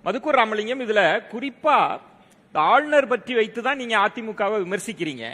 மதுக்கூர் ராமலிங்கம் இதுல குறிப்பா இந்த ஆளுநர் பற்றி வைத்து தான் நீங்க அதிமுகவை விமர்சிக்கிறீங்க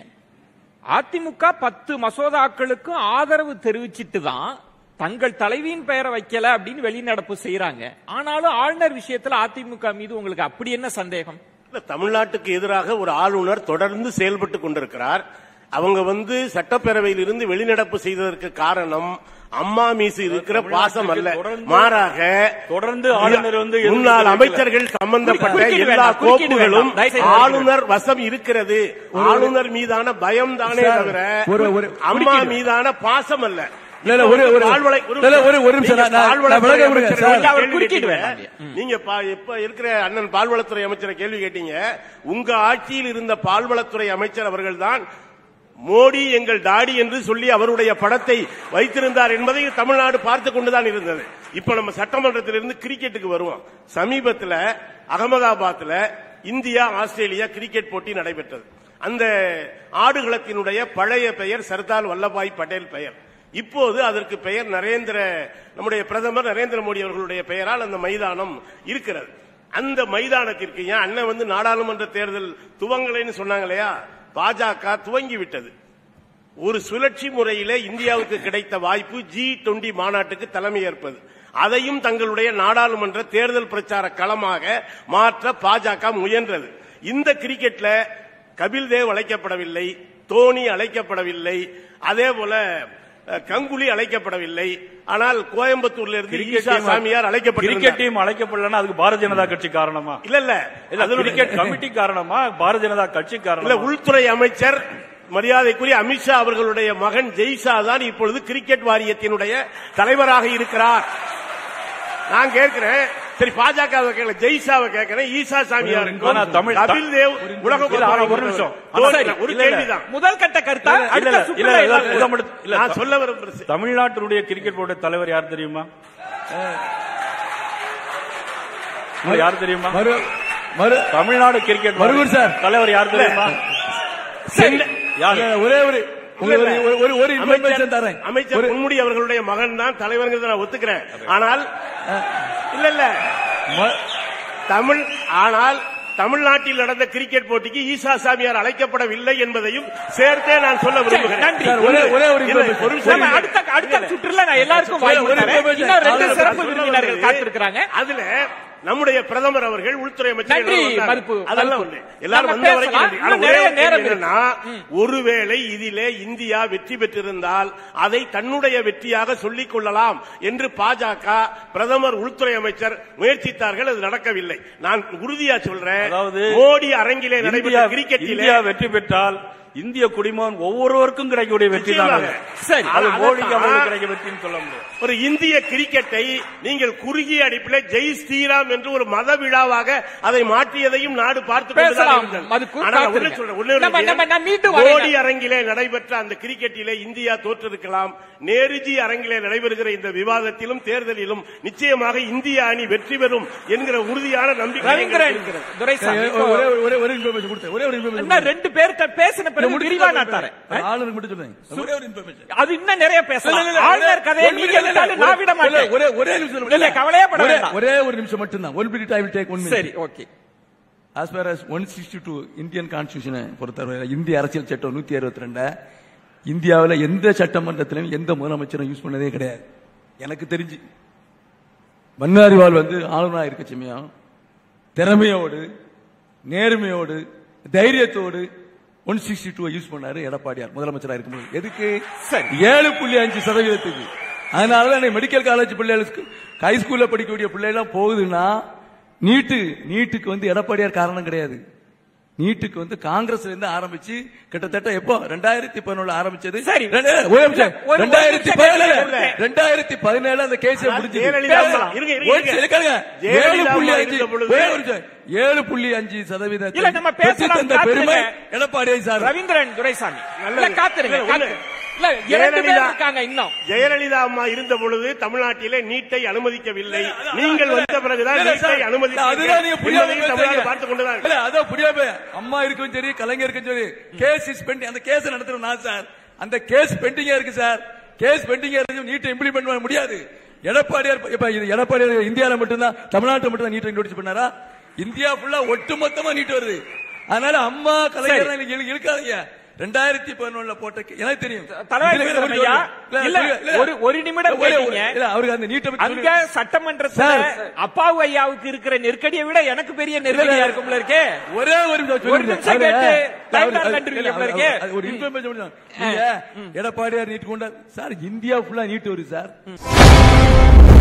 அதிமுக பத்து மசோதாக்களுக்கும் ஆதரவு தெரிவிச்சிட்டு தான் தங்கள் தலைவியின் பெயரை வைக்கல அப்படின்னு வெளிநடப்பு செய்யறாங்க ஆனாலும் ஆளுநர் விஷயத்துல அதிமுக மீது உங்களுக்கு அப்படி என்ன சந்தேகம் இல்ல, தமிழ்நாட்டுக்கு எதிராக ஒரு ஆளுநர் தொடர்ந்து செயல்பட்டு கொண்டிருக்கிறார் அவங்க வந்து சட்டப்பேரவையில் இருந்து வெளிநடப்பு செய்ததற்கு காரணம் அம்மா மீது இருக்கிற பாசம் அல்ல தொடர்ந்து- மாறாக தொடர்ந்து ஆளுநர் வந்து எதிர்ப்பு முன்னாள் தெரிவிக்கிறார். அமைச்சர்கள் சம்பந்தப்பட்ட குறுக்கீடு எல்லா வேண்டாம், குறுக்கீடு கோப்புகளும் வேண்டாம். தயவுசெய்து ஆளுநர் வசம் இருக்கிறது ஆளுநர் மீதான பயம் தானே சார், தவிர ஒரு- ஒரு- அம்மா மீதான பாசம் அல்ல இல்ல, இல்ல, ஒரு- ஒரு- பால்வளை- இல்ல, இல்ல, ஒரு- ஒரு நிமிஷம், நீங்க நான் நான் பால்வளத்துறை விளக்க விடுங்க, அமைச்சரை சார். கேள்வி அவர் குறுக்கீடு கேட்டீங்க. வேண்டாம். நீங்க பா- இப்ப இருக்கிற அண்ணன் பால்வளத்துறை அமைச்சரை கேள்வி கேட்டீங்க உங்க ஆட்சியில் இருந்த பால்வளத்துறை அமைச்சர் அவர்கள்தான் மோடி எங்கள் டாடி என்று சொல்லி அவருடைய படத்தை வைத்திருந்தார் என்பதை தமிழ்நாடு பார்த்து கொண்டுதான் இருந்தது இப்ப நம்ம சட்டமன்றத்திலிருந்து கிரிக்கெட்டுக்கு வருவோம் சமீபத்தில் அகமதாபாத்ல இந்தியா ஆஸ்திரேலியா கிரிக்கெட் போட்டி நடைபெற்றது அந்த ஆடுகளத்தினுடைய பழைய பெயர் சர்தார் வல்லபாய் பட்டேல் பெயர் இப்போது அதற்கு பெயர் நரேந்திர நம்முடைய பிரதமர் நரேந்திர மோடி அவர்களுடைய பெயரால் அந்த மைதானம் இருக்கிறது அந்த மைதானத்திற்கு ஏன் அண்ணன் வந்து நாடாளுமன்ற தேர்தல் துவங்கலைன்னு சொன்னாங்க இல்லையா பாஜக துவங்கி விட்டது ஒரு சுழற்சி முறையிலே இந்தியாவுக்கு கிடைத்த வாய்ப்பு ஜி டுவெண்டி மாநாட்டுக்கு தலைமை ஏற்பது அதையும் தங்களுடைய நாடாளுமன்ற தேர்தல் பிரச்சார களமாக மாற்ற பாஜக முயன்றது இந்த கிரிக்கெட்ல கபில் தேவ் அழைக்கப்படவில்லை தோனி அழைக்கப்படவில்லை அதே போல அஹ், கங்குலி அழைக்கப்படவில்லை ஆனால் கோயம்புத்தூர்ல இருந்து கிரிக்கெட் ஈஷா டீம் சாமியார் கிரிக்கெட் அழைக்கப்பட்டிருந்தார் டீம் அழைக்கப்படலன்னா அதுக்கு பாரதிய ஜனதா கட்சி காரணமா இல்ல இல்ல இல்ல அதனுடைய- கிரிக்கெட் கமிட்டி காரணமா பாரதிய ஜனதா கட்சி இல்ல காரணமா உள்துறை அமைச்சர் மரியாதைக்குரிய அமித்ஷா அவர்களுடைய மகன் ஜெய்ஷா தான் இப்பொழுது கிரிக்கெட் வாரியத்தினுடைய தலைவராக இருக்கிறார் நான் கேட்கிறேன் சரி பாஜக கேட்கல ஜெய்ஷாவை கேட்கிறேன் ஈசா சாமியார் ஆனா தமிழ் கபில் தேவ் உலக இல்ல, ஆனா ஒரு நிமிஷம். ஆனா சரி, ஒரு இல்ல, இல்ல. கேள்விதான் முதல் கட்ட கருத்தா இல்ல, அடுத்த இல்ல, சுற்றுல இல்ல, இல்ல, ஏதாவது- இதை மட்டும்- இல்ல, நான் சொல்ல விரும்புறேன் தமிழ்நாட்டினுடைய கிரிக்கெட் போர்டு தலைவர் யார் தெரியுமா உங்களுக்கு யார் தெரியுமா மறு மறு தமிழ்நாடு கிரிக்கெட் மருகூர் சார். தலைவர் யார் தெரியுமா சரி யார் இல்ல, ஒரே ஒரு உங்களுக்கு ஒரு- ஒரு- ஒரு ஒரு இன்ஃபர்மேஷன் தரேன் அமைச்சர் ஒரு- பொன்முடி அவர்களுடைய மகன் தான் தலைவர்ங்கிறத நான் ஒத்துக்கிறேன் ஆனால் இல்ல இல்ல ம- தமிழ் ஆனால் தமிழ்நாட்டில் நடந்த கிரிக்கெட் போட்டிக்கு ஈசா சாமியார் அழைக்கப்படவில்லை என்பதையும் சேர்த்தே நான் சொல்ல விரும்புகிறேன் நன்றி. சார், ஒரே ஒரே ஒரு இல்லை, information. ஒரு நிமிஷம் நம்ம இருங்க. அடுத்த அடுத்த சுற்றுல நான் எல்லாருக்கும் ஒரே- வாய்ப்பு ஒரே தரேன். information. இன்னும் ரெண்டு அதாவது சிறப்பு சொல்ல விருந்தினர்கள் வந்தது, காத்திருக்கிறாங்க அதுல நம்முடைய பிரதமர் அவர்கள் உள்துறை அமைச்சர் நன்றி, எல்லாம் வந்தாங்க. மறுப்பு, அதெல்லாம் மறுப்பு. ஒண்ணு. எல்லாரும் நம்ம வந்த வரைக்கும் பேசலாம். நன்றி. ஆனா இன்னும் ஒரே நிறைய ஒரு நேரம் கேள்வி இருக்கு. என்னன்னா, ஒருவேளை இதிலே இந்தியா வெற்றி பெற்றிருந்தால் அதை தன்னுடைய வெற்றியாக சொல்லிக் கொள்ளலாம் என்று பாஜக பிரதமர் உள்துறை அமைச்சர் முயற்சித்தார்கள் அது நடக்கவில்லை நான் உறுதியா சொல்றேன் அதாவது மோடி அரங்கிலே இந்தியா நடைபெற்ற கிரிக்கெட்டிலே இந்தியா வெற்றி பெற்றால் இந்திய குடிமகன் ஒவ்வொருவருக்கும் கிடைக்கக்கூடிய வெற்றி தான் அது. நிச்சயமாக. சரி. அது அதான் மோடிக்கு அதான். அவருக்கு கிடைக்க வெற்றின்னு சொல்ல முடியாது ஒரு இந்திய கிரிக்கெட்டை நீங்கள் குறுகிய அடிப்பில் ஜெய் ஸ்ரீராம் என்று ஒரு மத விழாவாக அதை மாற்றியதையும் நாடு பார்த்து கொண்டுதான் பேசலாம். இருந்தது. மதுக்கு ஆனால் நான் காத்திருங்க. ஒண்ணே சொல்றேன், ஒண்ணே ஒரு நம்ம- விஷயம். நம்ம- நான் மீண்டும் வரேன். மோடி அரங்கிலே நடைபெற்ற அந்த கிரிக்கெட்டிலே இந்தியா தோற்றிருக்கலாம் நேருஜி அரங்கிலே நடைபெறுகிற இந்த விவாதத்திலும் தேர்தலிலும் நிச்சயமாக இந்திய அணி வெற்றி பெறும் என்கிற உறுதியான நம்பிக்கை எங்களுக்கு ரவீந்திரன் இருக்கிறது. துரைசாமி ஒரே ஒரே ஒரே ஒரு இன்ஃபர்மேஷன் கொடுத்தேன் ஒரே ஒரு இன்னும் இன்ஃபர்மேஷன் ரெண்டு பேர்கிட்ட பேசின பிறகு விரிவா நான் தரேன் ஆளுநருக்கு மட்டும் சொல்லுங்க ஒரே ஒரு இன்ஃபர்மேஷன் அது இன்னும் நிறைய பேசலாம் ஆளுநர் கதையை நீங்க விட்டாலும் நான் விட மாட்டேன் ஒரே ஒரே நிமிஷம் இல்ல, கவலையே பட ஒரே- வேண்டாம். ஒரே ஒரு நிமிஷம் மட்டும் தான் one minute I will take one சரி okay as far as 162 Indian கான்ஸ்டியூஷனை பொறுத்தவரை இந்திய அரசியல் சட்டம் நூத்தி அறுபத்தி ரெண்ட இந்தியாவில் எந்த சட்டமன்றத்திலும் எந்த முதலமைச்சரும் யூஸ் பண்ணதே கிடையாது எனக்கு தெரிஞ்சு பன்வாரிவால் வந்து ஆளுநராக இருக்க சமயம் திறமையோடு நேர்மையோடு தைரியத்தோடு ஒன் சிக்ஸ்டி டூ யூஸ் பண்ணாரு எடப்பாடியார் முதலமைச்சராக இருக்கும்போது எதுக்கு சரி. ஏழு புள்ளி அஞ்சு சதவீதத்துக்கு அதனாலதான் மெடிக்கல் காலேஜ் பிள்ளைகளுக்கு ஹை ஸ்கூல்ல படிக்கக்கூடிய பிள்ளைகள் போகுதுன்னா நீட்டு நீட்டுக்கு வந்து எடப்பாடியார் காரணம் கிடையாது நீட்டுக்கு வந்து காங்கிரஸ்ல இருந்து ஆரம்பிச்சு கிட்டத்தட்ட எப்போ ரெண்டாயிரத்தி பதினொன்னு ஆரம்பிச்சது சரி. ரெண்டு- ஒரு நிமிஷம். ஒரு- ஒரு ரெண்டாயிரத்தி நிமிஷம் பதினேழு கேளுங்க. ரெண்டாயிரத்தி பதினேழு அந்த கேஸ் முடிஞ்சு ஜெயலலிதா பேசலாம். இருங்க, இருங்க, ஒரு இருங்க. செகண்ட். ஏழு ஜெயலலிதா புள்ளி அம்மா அஞ்சு இருந்த பொழுது- ஒரே ஒரு நிமிஷம். ஏழு புள்ளி அஞ்சு சதவீதத்தை இல்ல, நம்ம பேசலாம், பெற்று தந்த பெருமை காத்திருங்க. எடப்பாடியை சார் ரவீந்திரன் துரைசாமி நல்லது. இல்ல காத்துருங்க இல்ல, ஒண்ணு. காத்து- இல்ல இரண்டு பேர் ஜெயலலிதா- இருக்காங்க இன்னும் ஜெயலலிதா அம்மா இருந்த பொழுது தமிழ்நாட்டிலே நீட்டை அனுமதிக்கவில்லை நீங்கள் வந்த பிறகுதான் இல்ல, நீட்டை சார், அதுதான் நீங்க புரியாம அனுமதிக்க தமிழ்நாடு பேசுறீங்க. பார்த்துக் கொண்டுதான் இல்ல, அதான் புரியாம அம்மா இருக்கும் சரி கலைஞருக்கும் சரி கேஸ் இஸ் பெண்டிங் அந்த கேஸ் நடத்துறோம் நான் சார் அந்த கேஸ் பெண்டிங்கா இருக்கு சார் கேஸ் பெண்டிங்கா இருக்கு நீட்டை இம்ப்ளிமெண்ட் பண்ண முடியாது எடப்பாடியார் இப்ப இது எடப்பாடியார் இந்தியால மட்டும்தான் தமிழ்நாட்டில் மட்டும் தான் நீட் இன்ட்ரோடியூஸ் பண்ணாரா இந்தியா ஃபுல்லா ஒட்டுமொத்தமா நீட் வருது அதனால அம்மா கலைஞர் இழுக்காதீங்க ரெண்டாயிரத்தி பதினொன்னுல போட்ட கே- எனக்கு தெரியும் தலைவர் இதுல விக்ரம் இருந்து ஐயா, இல்ல, இல்ல, இல்ல, ஒரு ஒரு நிமிடம் ஒரே ஒரு- கேட்டீங்க. இல்ல, அவருக்கு அந்த நீட்டை பத்தி அங்க சொல்லுங்க. சட்டமன்றத்துல சார். அப்பாவு ஐயாவுக்கு இருக்கிற நெருக்கடியை விட எனக்கு பெரிய நெருக்கடியா இருக்கும்ல இருக்கே ஒரே ஒரு நிமிஷம் ஒரு சொல்லுங்க. நிமிஷம் அவரு- கேட்டு time அவரு- தான் கண்டுபிடிக்க இல்ல, அவரு- இருக்கே. அது ஒரு இன்ஃபர்மேஷன் மட்டும் தான். நீங்க எடப்பாடியார் நீட் கொண்டா சார் இந்தியா ஃபுல்லா நீட் வருது சார்